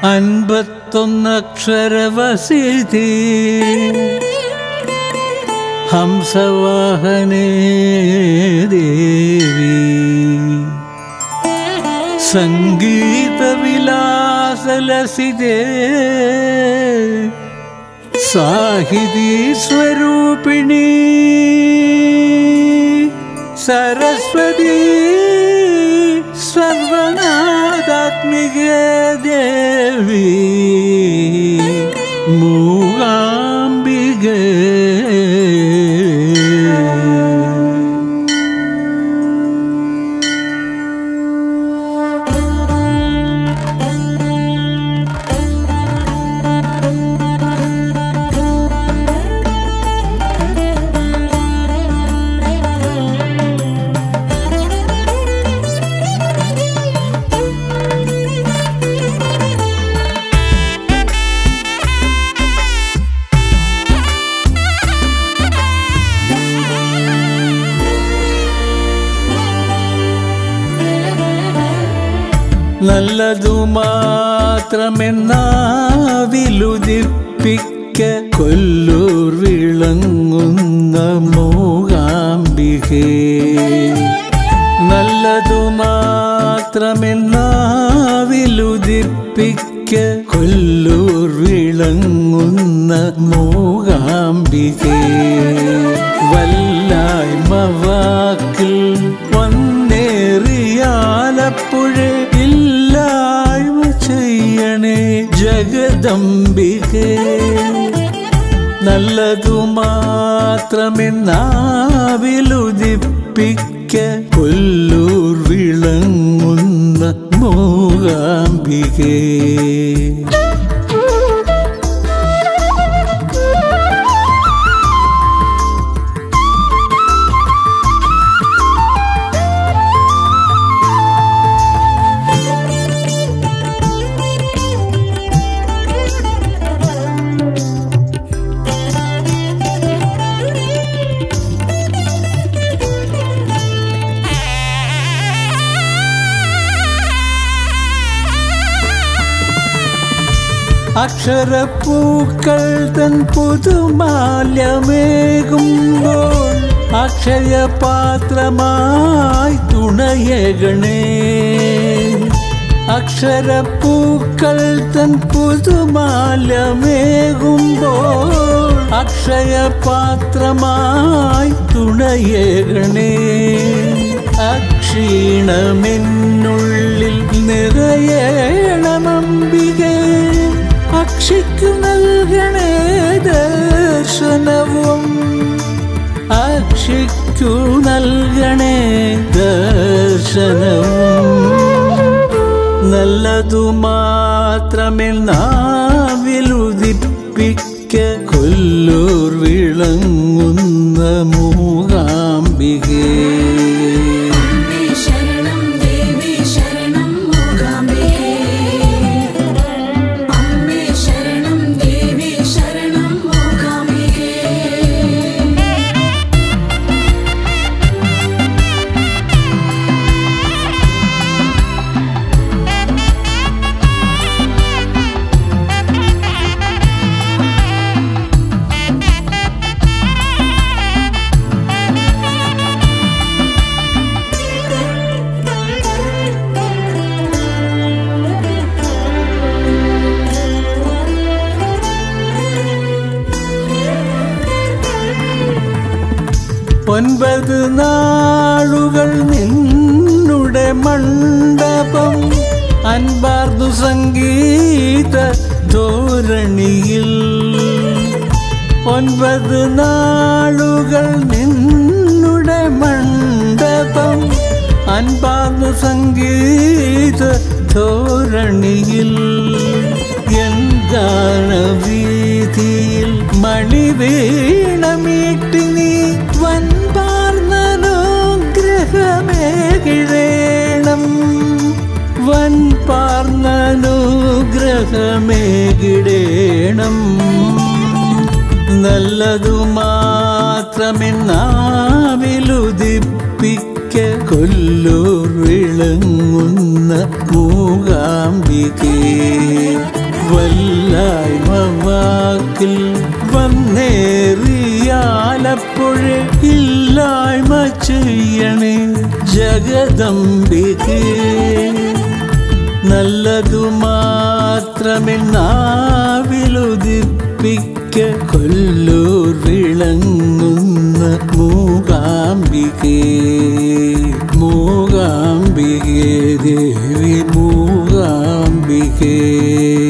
അൻപത്തൊന്നക്ഷരവസിതി ഹംസവാഹനേ ദേവി സംഗീതവിലാസലസിതേ സാഹിതി സ്വരൂപിണി സരസ്വതി സർവനാഥാത്മിക ദേവി മൂകാംബിക നല്ലതു മാത്രമെന്നാവിലുദിപ്പിക്ക കൊല്ലൂർ വിളങ്ങുന്ന മൂകാംബികേ നല്ലതു മാത്രമെന്നാവിലുദിപ്പിക്ക കൊല്ലൂർ വിളങ്ങുന്ന മൂകാംബികേ വല്ലായ്മ വാക്കിൽ വന്നേറിയാലപ്പുഴേ ഇല്ലായ്മ ചെയ്യണേ ജഗദംബികേ നല്ലതു മാത്രമെന്നാവിലുദിപ്പിക്ക കൊല്ലൂർ വിളങ്ങുന്ന മൂകാംബികേ അക്ഷരപ്പൂക്കൾ തൻ പുതുമാല്യമേകുമ്പോൾ അക്ഷയപാത്രമായി തുണയകണേ അക്ഷരപ്പൂക്കൾ തൻ പുതുമാല്യമേകുമ്പോൾ അക്ഷയപാത്രമായി തുണയകണേ അക്ഷീണമെന്നുള്ളിൽ നിറയേണമംബികേ അക്ഷിക്കു നൽകണേ ദർശനവും അക്ഷിക്കു നൽകണേ ദർശനവും നല്ലതു മാത്രമെന്നാവിലുദിപ്പിക്ക കൊല്ലൂർ വിളങ്ങുന്ന മൂകാംബികേ അമ്മേ ശരണം ദേവി ശരണം മൂകാംബികേ അമ്മേ ശരണം ദേവി ശരണം മൂകാംബികേ ഒൻപത് നാളുകൾ നിന്നുടെ മണ്ഡപം അൻപാർന്നു സംഗീത ധോരണിയിൽ ഒൻപത് നാളുകൾ നിന്നുടെ മണ്ഡപം അൻപാർന്നു സംഗീത ധോരണിയിൽ എൻ ഗാനവീതിയിൽ മണിവീണമീട്ടി നീ വൻപാർന്നനുഗ്രഹമേകിഴേണം വൻപാർന്നനുഗ്രഹമേകിടേണം നല്ലതു മാത്രമെന്നാവിലുദിപ്പിക്ക കൊല്ലൂർ വിളങ്ങുന്ന മൂകാംബികേ വല്ലായ്മ വാക്കിൽ വന്നേറിയാലപ്പോഴേ ഇല്ലായ്മ ചെയ്യണേ ജഗദംബികേ നല്ലതു മാത്രമേ നാവിലുദിപ്പിക്ക കൊല്ലൂർ വിളങ്ങുന്ന മൂകാംബികേ മൂകാംബികേ ദേവി മൂകാംബികേ